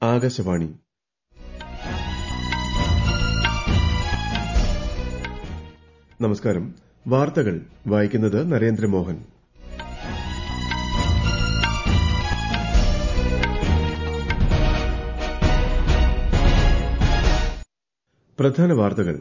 ആകാശവാണി നമസ്കാരം വാർത്തകൾ വായിക്കുന്നത് നരേന്ദ്രമോഹൻ പ്രധാന വാർത്തകൾ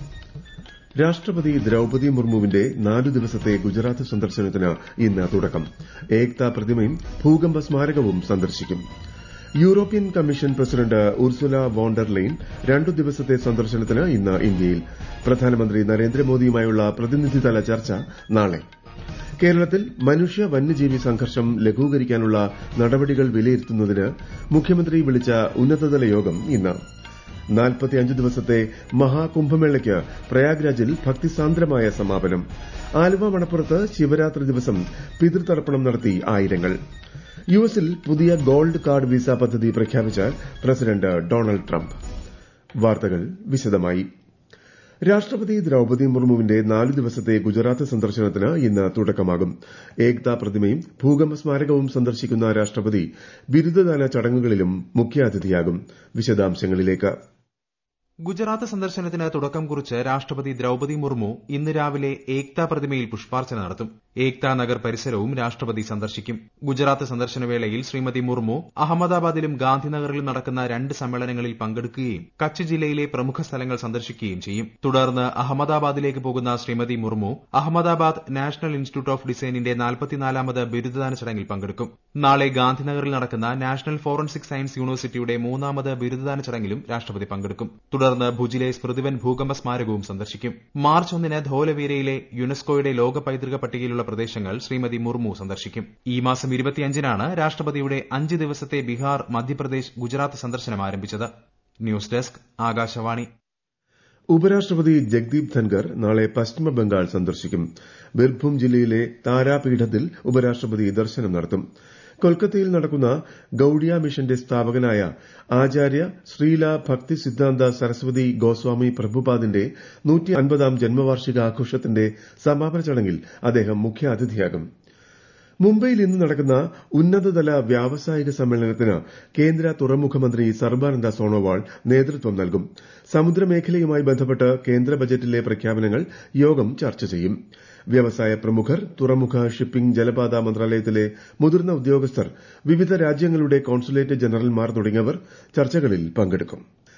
രാഷ്ട്രപതി ദ്രൌപതി മുർമുവിന്റെ നാലു ദിവസത്തെ ഗുജറാത്ത് സന്ദർശനത്തിന് ഇന്ന് തുടക്കം ഏക്താ പ്രതിമയും ഭൂകമ്പ സ്മാരകവും സന്ദർശിക്കും European commission president Ursula von der Leyen രണ്ടു ദിവസത്തെ സന്ദർശനത്തിന് ഇന്ന് ഇന്ത്യയിൽ പ്രധാനമന്ത്രി നരേന്ദ്രമോദിയുമായുള്ള പ്രതിനിധിതല ചർച്ച നാളെ കേരളത്തിൽ മനുഷ്യ വന്യജീവി സംഘർഷം ലഘൂകരിക്കാനുള്ള നടപടികൾ വിലയിരുത്തുന്നതിന് മുഖ്യമന്ത്രി വിളിച്ച ഉന്നതതല യോഗം ഇന്ന് നാൽപ്പത്തിയഞ്ച് ദിവസത്തെ മഹാകുംഭമേളയ്ക്ക് പ്രയാഗ്രാജിൽ ഭക്തിസാന്ദ്രമായ സമാപനം ആലുവ മണപ്പുറത്ത് ശിവരാത്രി ദിവസം പിതൃതർപ്പണം നടത്തി ആയിരങ്ങൾ യുഎസിൽ പുതിയ ഗോൾഡ് കാർഡ് വിസ പദ്ധതി പ്രഖ്യാപിച്ച് പ്രസിഡന്റ് ഡൊണാൾഡ് ട്രംപ് വാർത്തകൾ വിശദമായി രാഷ്ട്രപതി ദ്രൌപതി മുർമുവിന്റെ നാലു ദിവസത്തെ ഗുജറാത്ത് സന്ദർശനത്തിന് ഇന്ന് തുടക്കമാകും ഏക്താ പ്രതിമയും ഭൂകമ്പ സ്മാരകവും സന്ദർശിക്കുന്ന രാഷ്ട്രപതി ബിരുദദാന ചടങ്ങുകളിലും മുഖ്യാതിഥിയാകും വിശദാംശങ്ങളിലേക്ക് ഗുജറാത്ത് സന്ദർശനത്തിന് തുടക്കം കുറിച്ച് രാഷ്ട്രപതി ദ്രൌപതി മുർമു ഇന്ന് രാവിലെ ഏക്താ പ്രതിമയിൽ പുഷ്പാർച്ചന നടത്തും ഏക്താ നഗർ പരിസരവും രാഷ്ട്രപതി സന്ദർശിക്കും ഗുജറാത്ത് സന്ദർശനവേളയിൽ ശ്രീമതി മുർമു അഹമ്മദാബാദിലും ഗാന്ധിനഗറിലും നടക്കുന്ന രണ്ട് സമ്മേളനങ്ങളിൽ പങ്കെടുക്കുകയും കച്ച് ജില്ലയിലെ പ്രമുഖ സ്ഥലങ്ങൾ സന്ദർശിക്കുകയും ചെയ്യും തുടർന്ന് അഹമ്മദാബാദിലേക്ക് പോകുന്ന Shrimati Murmu Ahmedabad national institute of ഡിസൈനിന്റെ നാൽപ്പത്തിനാലാമത് ബിരുദദാന ചടങ്ങിൽ പങ്കെടുക്കും നാളെ ഗാന്ധിനഗറിൽ നടക്കുന്ന നാഷണൽ ഫോറൻസിക് സയൻസ് യൂണിവേഴ്സിറ്റിയുടെ മൂന്നാമത് ബിരുദദാന ചടങ്ങിലും രാഷ്ട്രപതി പങ്കെടുക്കും തുടർന്ന് ഭുജിലെ സ്മൃതിവൻ ഭൂകമ്പ സ്മാരകവും സന്ദർശിക്കും മാർച്ച് ഒന്നിന് ധോലവീരയിലെ യുനെസ്കോയുടെ ലോക പൈതൃക പട്ടികയിലുള്ള പ്രദേശങ്ങൾ ശ്രീമതി മുർമു സന്ദർശിക്കും ഈ മാസം ഇരുപത്തിയഞ്ചിനാണ് രാഷ്ട്രപതിയുടെ അഞ്ച് ദിവസത്തെ ബീഹാർ മധ്യപ്രദേശ് ഗുജറാത്ത് സന്ദർശനം ആരംഭിച്ചത് ന്യൂസ് ഡെസ്ക് ആകാശവാണി ഉപരാഷ്ട്രപതി ജഗ്ദീപ് ധൻകർ നാളെ പശ്ചിമ ബംഗാൾ സന്ദർശിക്കും ബിർഭൂം ജില്ലയിലെ താരാപീഠത്തിൽ ഉപരാഷ്ട്രപതി ദർശനം നടത്തും കൊൽക്കത്തയിൽ നടക്കുന്ന ഗൌഡിയ മിഷന്റെ സ്ഥാപകനായ ആചാര്യ ശ്രീല ഭക്തി സിദ്ധാന്ത സരസ്വതി ഗോസ്വാമി പ്രഭുപാദിന്റെ നൂറ്റി അൻപതാം ജന്മവാർഷിക ആഘോഷത്തിന്റെ സമാപന ചടങ്ങിൽ അദ്ദേഹം മുഖ്യാതിഥിയാകും മുംബൈയിൽ ഇന്ന് നടക്കുന്ന ഉന്നതതല വ്യാവസായിക സമ്മേളനത്തിന് കേന്ദ്ര തുറമുഖ മന്ത്രി സർബാനന്ദ സോണോവാൾ നേതൃത്വം നൽകും സമുദ്രമേഖലയുമായി ബന്ധപ്പെട്ട് കേന്ദ്ര ബജറ്റിലെ പ്രഖ്യാപനങ്ങൾ യോഗം ചർച്ച ചെയ്യും വ്യവസായ പ്രമുഖർ തുറമുഖ ഷിപ്പിംഗ് ജലപാത മന്ത്രാലയത്തിലെ മുതിർന്ന ഉദ്യോഗസ്ഥർ വിവിധ രാജ്യങ്ങളുടെ കോൺസുലേറ്റ് ജനറൽമാർ തുടങ്ങിയവർ ചർച്ചകളിൽ പങ്കെടുക്കും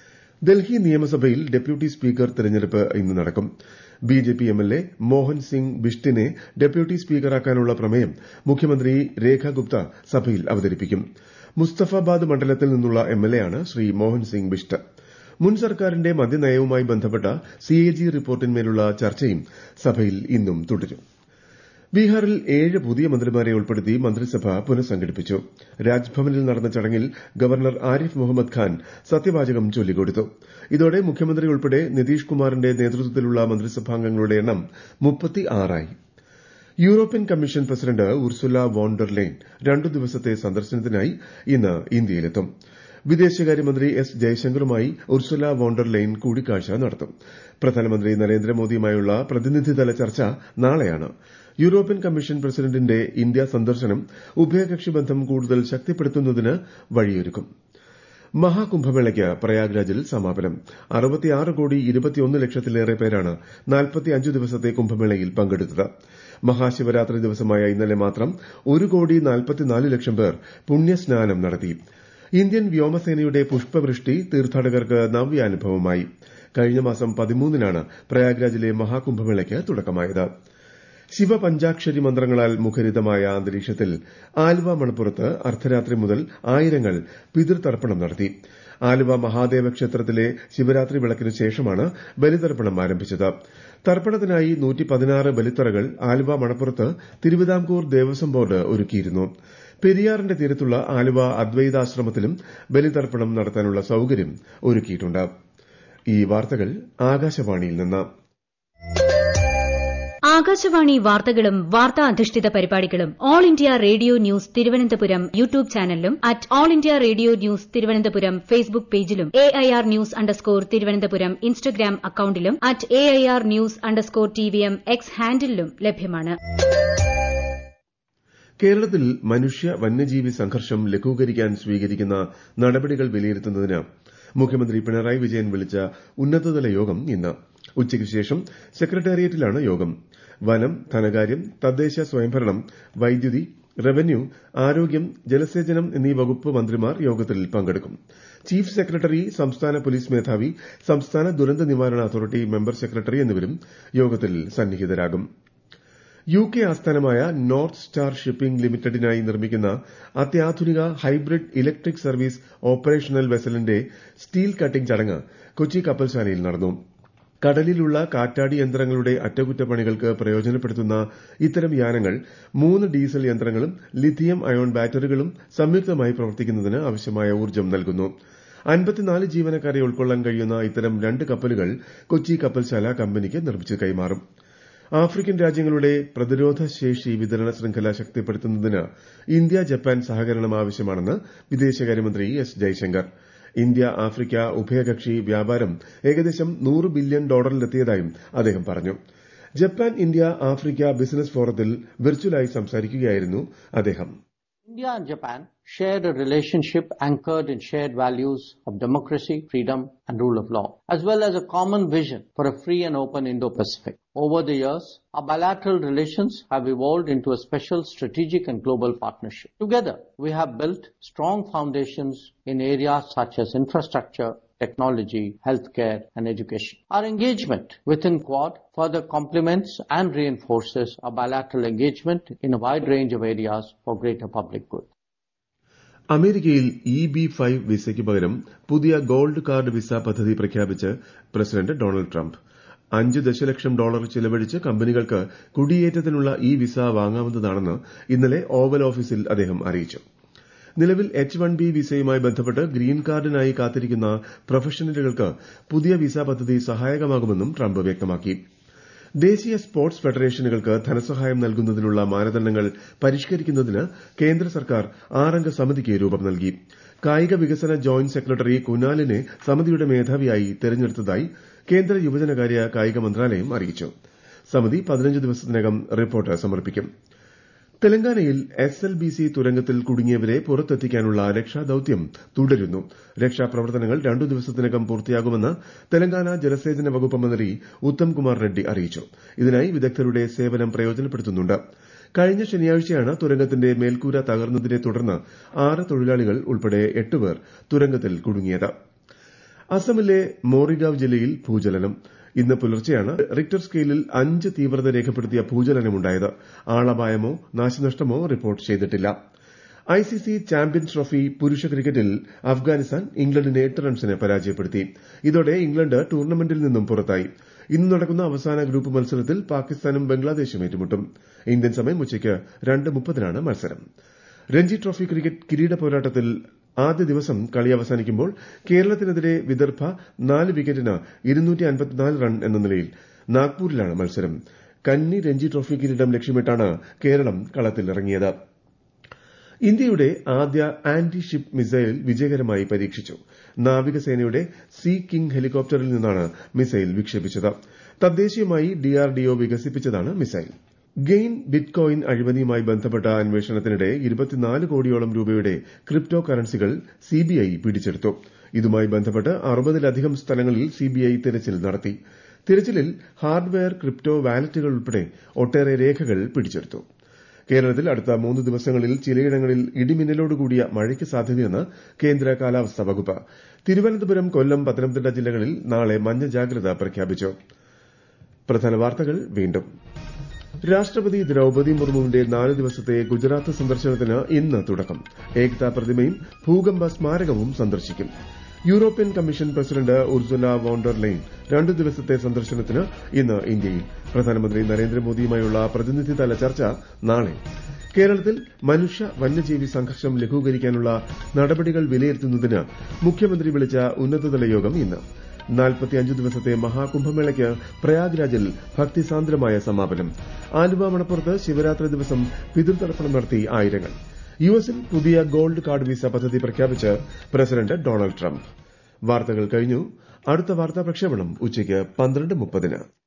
ഡൽഹി നിയമസഭയിൽ ഡെപ്യൂട്ടി സ്പീക്കർ തെരഞ്ഞെടുപ്പ് ഇന്ന് നടക്കും ബിജെപി എംഎൽഎ മോഹൻ സിംഗ് ബിഷ്ടിനെ ഡെപ്യൂട്ടി സ്പീക്കറാക്കാനുള്ള പ്രമേയം മുഖ്യമന്ത്രി രേഖ ഗുപ്ത സഭയിൽ അവതരിപ്പിക്കും മുസ്തഫാബാദ് മണ്ഡലത്തിൽ നിന്നുള്ള എംഎൽഎയാണ് ശ്രീ മോഹൻ സിംഗ് ബിഷ്ട് മുൻ സർക്കാരിന്റെ മദ്യനയവുമായി ബന്ധപ്പെട്ട സിഎജി റിപ്പോർട്ടിന്മേലുള്ള ചർച്ചയും സഭയിൽ ഇന്നും തുടരും ബീഹാറിൽ ഏഴ് പുതിയ മന്ത്രിമാരെ ഉൾപ്പെടുത്തി മന്ത്രിസഭ പുനഃസംഘടിപ്പിച്ചു രാജ്ഭവനിൽ നടന്ന ചടങ്ങിൽ ഗവർണർ ആരിഫ് മുഹമ്മദ് ഖാൻ സത്യവാചകം ചൊല്ലിക്കൊടുത്തു ഇതോടെ മുഖ്യമന്ത്രി ഉൾപ്പെടെ നിതീഷ് കുമാറിന്റെ നേതൃത്വത്തിലുള്ള മന്ത്രിസഭാംഗങ്ങളുടെ എണ്ണം മുപ്പത്തിയാറായി European commission president Ursula von der Leyen രണ്ടു ദിവസത്തെ സന്ദർശനത്തിനായി ഇന്ന് ഇന്ത്യയിലെത്തും വിദേശകാര്യമന്ത്രി എസ് ജയശങ്കറുമായി ഉർസുല വോണ്ടർ ലെയ്ൻ കൂടിക്കാഴ്ച നടത്തും പ്രധാനമന്ത്രി നരേന്ദ്രമോദിയുമായുള്ള പ്രതിനിധിതല ചർച്ച നാളെയാണ് യൂറോപ്യൻ കമ്മീഷൻ പ്രസിഡന്റിന്റെ ഇന്ത്യ സന്ദർശനം ഉഭയകക്ഷി ബന്ധം കൂടുതൽ ശക്തിപ്പെടുത്തുന്നതിന് വഴിയൊരുക്കും മഹാകുംഭമേളയ്ക്ക് പ്രയാഗ്രാജിൽ സമാപനം അറുപത്തിയാറ് കോടി ഇരുപത്തിയൊന്ന് ലക്ഷത്തിലേറെ പേരാണ് നാൽപ്പത്തിയഞ്ചു ദിവസത്തെ കുംഭമേളയിൽ പങ്കെടുത്തത് മഹാശിവരാത്രി ദിവസമായ ഇന്നലെ മാത്രം ഒരു കോടി നാൽപ്പത്തിനാല് ലക്ഷം പേർ പുണ്യസ്നാനം നടത്തി ഇന്ത്യൻ വ്യോമസേനയുടെ പുഷ്പവൃഷ്ടി തീർത്ഥാടകർക്ക് നവ്യാനുഭവമായി കഴിഞ്ഞ മാസം പതിമൂന്നിനാണ് പ്രയാഗ്രാജിലെ മഹാകുംഭമേളയ്ക്ക് തുടക്കമായത് ശിവപഞ്ചാക്ഷരി മന്ത്രങ്ങളാൽ മുഖരിതമായ അന്തരീക്ഷത്തിൽ ആലുവ മണപ്പുറത്ത് അർദ്ധരാത്രി മുതൽ ആയിരങ്ങൾ പിതൃതർപ്പണം നടത്തി ആലുവ മഹാദേവ ക്ഷേത്രത്തിലെ ശിവരാത്രി വിളക്കിനു ശേഷമാണ് ബലിതർപ്പണം ആരംഭിച്ചത് തർപ്പണത്തിനായി നൂറ്റി പതിനാറ് ബലിത്തറകൾ ആലുവ മണപ്പുറത്ത് തിരുവിതാംകൂർ ദേവസ്വം ബോർഡ് ഒരുക്കിയിരുന്നു പെരിയാറിന്റെ തീരത്തുള്ള ആലുവ അദ്വൈതാശ്രമത്തിലും ബലിതർപ്പണം നടത്താനുള്ള സൌകര്യം ഒരുക്കിയിട്ടുണ്ട് ഈ വാർത്തകൾ ആകാശവാണിയിൽ നിന്ന് ആകാശവാണി വാർത്തകളും വാർത്താ അധിഷ്ഠിത പരിപാടികളും all India radio news Thiruvananthapuram YouTube ചാനലിലും at all India radio news Thiruvananthapuram Facebook പേജിലും A I R news underscore Thiruvananthapuram Instagram അക്കൌണ്ടിലും at A I R news underscore T V M X ഹാൻഡിലും ലഭ്യമാണ് കേരളത്തിൽ മനുഷ്യ വന്യജീവി സംഘർഷം ലഘൂകരിക്കാൻ സ്വീകരിക്കുന്ന നടപടികൾ വിലയിരുത്തുന്നതിന് മുഖ്യമന്ത്രി പിണറായി വിജയൻ വിളിച്ച ഉന്നതതല യോഗം ഇന്ന് ഉച്ചയ്ക്ക് ശേഷം സെക്രട്ടേറിയറ്റിലാണ് യോഗം വനം ധനകാര്യം തദ്ദേശ സ്വയംഭരണം വൈദ്യുതി റവന്യൂ ആരോഗ്യം ജലസേചനം എന്നീ വകുപ്പ് മന്ത്രിമാർ യോഗത്തിൽ പങ്കെടുക്കും ചീഫ് സെക്രട്ടറി സംസ്ഥാന പോലീസ് മേധാവി സംസ്ഥാന ദുരന്ത നിവാരണ അതോറിറ്റി മെമ്പർ സെക്രട്ടറി എന്നിവരും യോഗത്തിൽ സന്നിഹിതരാകും യു കെ ആസ്ഥാനമായ നോർത്ത് സ്റ്റാർ ഷിപ്പിംഗ് ലിമിറ്റഡിനായി നിർമ്മിക്കുന്ന അത്യാധുനിക ഹൈബ്രിഡ് ഇലക്ട്രിക് സർവീസ് ഓപ്പറേഷണൽ വെസലിന്റെ സ്റ്റീൽ കട്ടിംഗ് ചടങ്ങ് കൊച്ചി കപ്പൽശാലയിൽ നടന്നു കടലിലുള്ള കാറ്റാടി യന്ത്രങ്ങളുടെ അറ്റകുറ്റപ്പണികൾക്ക് പ്രയോജനപ്പെടുത്തുന്ന ഇത്തരം യാനങ്ങൾ മൂന്ന് ഡീസൽ യന്ത്രങ്ങളും ലിഥിയം അയോൺ ബാറ്ററികളും സംയുക്തമായി പ്രവർത്തിക്കുന്നതിന് ആവശ്യമായ ഊർജ്ജം നൽകുന്നു അൻപത്തിനാല് ജീവനക്കാരെ ഉൾക്കൊള്ളാൻ കഴിയുന്ന ഇത്തരം രണ്ട് കപ്പലുകൾ കൊച്ചി കപ്പൽശാല കമ്പനിക്ക് നിർമ്മിച്ച് കൈമാറും ആഫ്രിക്കൻ രാജ്യങ്ങളുടെ പ്രതിരോധ ശേഷി വിതരണ ശൃംഖല ശക്തിപ്പെടുത്തുന്നതിന് ഇന്ത്യ ജപ്പാൻ സഹകരണം ആവശ്യമാണെന്ന് വിദേശകാര്യമന്ത്രി എസ് ജയശങ്കർ ഇന്ത്യ ആഫ്രിക്ക ഉഭയകക്ഷി വ്യാപാരം ഏകദേശം നൂറ് ബില്യൺ ഡോളറിലെത്തിയതായും അദ്ദേഹം പറഞ്ഞു ജപ്പാൻ ഇന്ത്യ ആഫ്രിക്ക ബിസിനസ് ഫോറത്തിൽ വിർച്വലായി സംസാരിക്കുകയായിരുന്നു അദ്ദേഹം India and Japan shared a relationship anchored in shared values of democracy, freedom, and rule of law, as well as a common vision for a free and open Indo-Pacific. Over the years, our bilateral relations have evolved into a special strategic and global partnership. Together, we have built strong foundations in areas such as infrastructure, technology, healthcare, and education. Our engagement within Quad further complements and reinforces our bilateral engagement in a wide range of areas for greater public good. അമേരിക്കയിൽ E B five വിസയ്ക്ക് പകരം പുതിയ gold card visa പദ്ധതി പ്രഖ്യാപിച്ച് president Donald Trump അഞ്ച് ദശലക്ഷം dollar ചിലവഴിച്ച് കമ്പനികൾക്ക് കുടിയേറ്റത്തിനുള്ള ഈ വിസ വാങ്ങാവുന്നതാണെന്ന് ഇന്നലെ ഓവൽ ഓഫീസിൽ അദ്ദേഹം അറിയിച്ചു നിലവിൽ എച്ച് വൺ ബി വിസയുമായി ബന്ധപ്പെട്ട് ഗ്രീൻ കാർഡിനായി കാത്തിരിക്കുന്ന പ്രൊഫഷണലുകൾക്ക് പുതിയ വിസ പദ്ധതി സഹായകമാകുമെന്നും ട്രംപ് വ്യക്തമാക്കി ദേശീയ സ്പോർട്സ് ഫെഡറേഷനുകൾക്ക് ധനസഹായം നൽകുന്നതിനുള്ള മാനദണ്ഡങ്ങൾ പരിഷ്കരിക്കുന്നതിന് കേന്ദ്ര സർക്കാർ ആറംഗ സമിതിക്ക് രൂപം നൽകി കായിക വികസന ജോയിന്റ് സെക്രട്ടറി കുനാലിനെ സമിതിയുടെ മേധാവിയായി തെരഞ്ഞെടുത്തതായി കേന്ദ്ര യുവജനകാര്യ കായിക മന്ത്രാലയം അറിയിച്ചു സമിതി പതിനഞ്ച് ദിവസത്തിനകം റിപ്പോർട്ട് സമർപ്പിക്കും തെലങ്കാനയിൽ എസ് എൽ ബി സി തുരങ്കത്തിൽ കുടുങ്ങിയവരെ പുറത്തെത്തിക്കാനുള്ള രക്ഷാദൌത്യം തുടരുന്നു രക്ഷാപ്രവർത്തനങ്ങൾ രണ്ടു ദിവസത്തിനകം പൂർത്തിയാകുമെന്ന് തെലങ്കാന ജലസേചന വകുപ്പ് മന്ത്രി ഉത്തം കുമാർ റെഡ്ഡി അറിയിച്ചു ഇതിനായി വിദഗ്ധരുടെ സേവനം പ്രയോജനപ്പെടുത്തുന്നുണ്ട് കഴിഞ്ഞ ശനിയാഴ്ചയാണ് തുരങ്കത്തിന്റെ മേൽക്കൂര തകർന്നതിനെ തുടർന്ന് ആറ് തൊഴിലാളികൾ ഉൾപ്പെടെ എട്ടുപേർ തുരങ്കത്തിൽ കുടുങ്ങിയത് അസമിലെ മോറിഗാവ് ജില്ലയിൽ ഭൂചലനം ഇന്ന് പുലർച്ചെയാണ് റിക്ടർ സ്കെയിലിൽ അഞ്ച് തീവ്രത രേഖപ്പെടുത്തിയ ഭൂചലനമുണ്ടായത് ആളപായമോ നാശനഷ്ടമോ റിപ്പോർട്ട് ചെയ്തിട്ടില്ല ഐസിസി ചാമ്പ്യൻസ് ട്രോഫി പുരുഷ ക്രിക്കറ്റിൽ അഫ്ഗാനിസ്ഥാൻ ഇംഗ്ലണ്ടിനെ എട്ട് റൺസിന് പരാജയപ്പെടുത്തി ഇതോടെ ഇംഗ്ലണ്ട് ടൂർണമെന്റിൽ നിന്നും പുറത്തായി ഇന്ന് നടക്കുന്ന അവസാന ഗ്രൂപ്പ് മത്സരത്തിൽ പാകിസ്ഥാനും ബംഗ്ലാദേശും ഏറ്റുമുട്ടും ഇന്ത്യൻ സമയം ഉച്ചയ്ക്ക് രണ്ട് മുപ്പതിനാണ് മത്സരം രഞ്ജി ട്രോഫി ക്രിക്കറ്റ് കിരീട പോരാട്ടത്തിൽ ആദ്യ ദിവസം കളി അവസാനിക്കുമ്പോൾ കേരളത്തിനെതിരെ വിദർഭ നാല് വിക്കറ്റിന് റൺ എന്ന നിലയിൽ നാഗ്പൂരിലാണ് മത്സരം കന്നി രഞ്ജി ട്രോഫി കിരീടം ലക്ഷ്യമിട്ടാണ് കേരളം കളത്തിലിറങ്ങിയത് ഇന്ത്യയുടെ ആദ്യ ആന്റി ഷിപ്പ് മിസൈൽ വിജയകരമായി പരീക്ഷിച്ചു നാവികസേനയുടെ സി കിങ് ഹെലികോപ്റ്ററിൽ നിന്നാണ് മിസൈൽ വിക്ഷേപിച്ചത് തദ്ദേശീയമായി ഡിആർഡിഒ വികസിപ്പിച്ചതാണ് മിസൈൽ ഗെയിൻ ബിറ്റ്കോയിൻ അഴിമതിയുമായി ബന്ധപ്പെട്ട അന്വേഷണത്തിനിടെ ഇരുപത്തിനാല് കോടിയോളം രൂപയുടെ ക്രിപ്റ്റോ കറൻസികൾ സിബിഐ പിടിച്ചെടുത്തു ഇതുമായി ബന്ധപ്പെട്ട് അറുപതിലധികം സ്ഥലങ്ങളിൽ സിബിഐ തിരച്ചിൽ നടത്തി തിരച്ചിലിൽ ഹാർഡ്വെയർ ക്രിപ്റ്റോ വാലറ്റുകൾ ഉൾപ്പെടെ ഒട്ടേറെ രേഖകൾ പിടിച്ചെടുത്തു കേരളത്തിൽ അടുത്ത മൂന്ന് ദിവസങ്ങളിൽ ചിലയിടങ്ങളിൽ ഇടിമിന്നലോടുകൂടിയ മഴയ്ക്ക് സാധ്യതയെന്ന് കേന്ദ്ര കാലാവസ്ഥാ വകുപ്പ് തിരുവനന്തപുരം കൊല്ലം പത്തനംതിട്ട ജില്ലകളിൽ നാളെ മഞ്ഞ ജാഗ്രത പ്രഖ്യാപിച്ചു പ്രധാന വാർത്തകൾ വീണ്ടും രാഷ്ട്രപതി ദ്രൌപതി മുർമുവിന്റെ നാല് ദിവസത്തെ ഗുജറാത്ത് സന്ദർശനത്തിന് ഇന്ന് തുടക്കം ഏകതാ പ്രതിമയും ഭൂകമ്പ സ്മാരകവും സന്ദർശിക്കും European commission president Ursula von der Leyen രണ്ടു ദിവസത്തെ സന്ദർശനത്തിന് ഇന്ന് ഇന്ത്യയിൽ പ്രധാനമന്ത്രി നരേന്ദ്രമോദിയുമായുള്ള പ്രതിനിധിതല ചർച്ച നാളെ കേരളത്തിൽ മനുഷ്യ വന്യജീവി സംഘർഷം ലഘൂകരിക്കാനുള്ള നടപടികൾ വിലയിരുത്തുന്നതിന് മുഖ്യമന്ത്രി വിളിച്ച ഉന്നതതല യോഗം ഇന്ന് നാൽപ്പത്തിയഞ്ച് ദിവസത്തെ മഹാകുംഭമേളയ്ക്ക് പ്രയാഗ്രാജിൽ ഭക്തിസാന്ദ്രമായ സമാപനം ആലുവ മണപ്പുറത്ത് ശിവരാത്രി ദിവസം പിതൃതർപ്പണം നടത്തി ആയിരങ്ങൾ യുഎസിൽ പുതിയ ഗോൾഡ് കാർഡ് വിസ പദ്ധതി പ്രഖ്യാപിച്ച് പ്രസിഡന്റ് ഡൊണാൾഡ് ട്രംപ് വാർത്തകൾ കഴിഞ്ഞു അടുത്ത വാർത്താ പ്രക്ഷേപണം ഉച്ചയ്ക്ക് പന്ത്രണ്ട് മുപ്പതിന്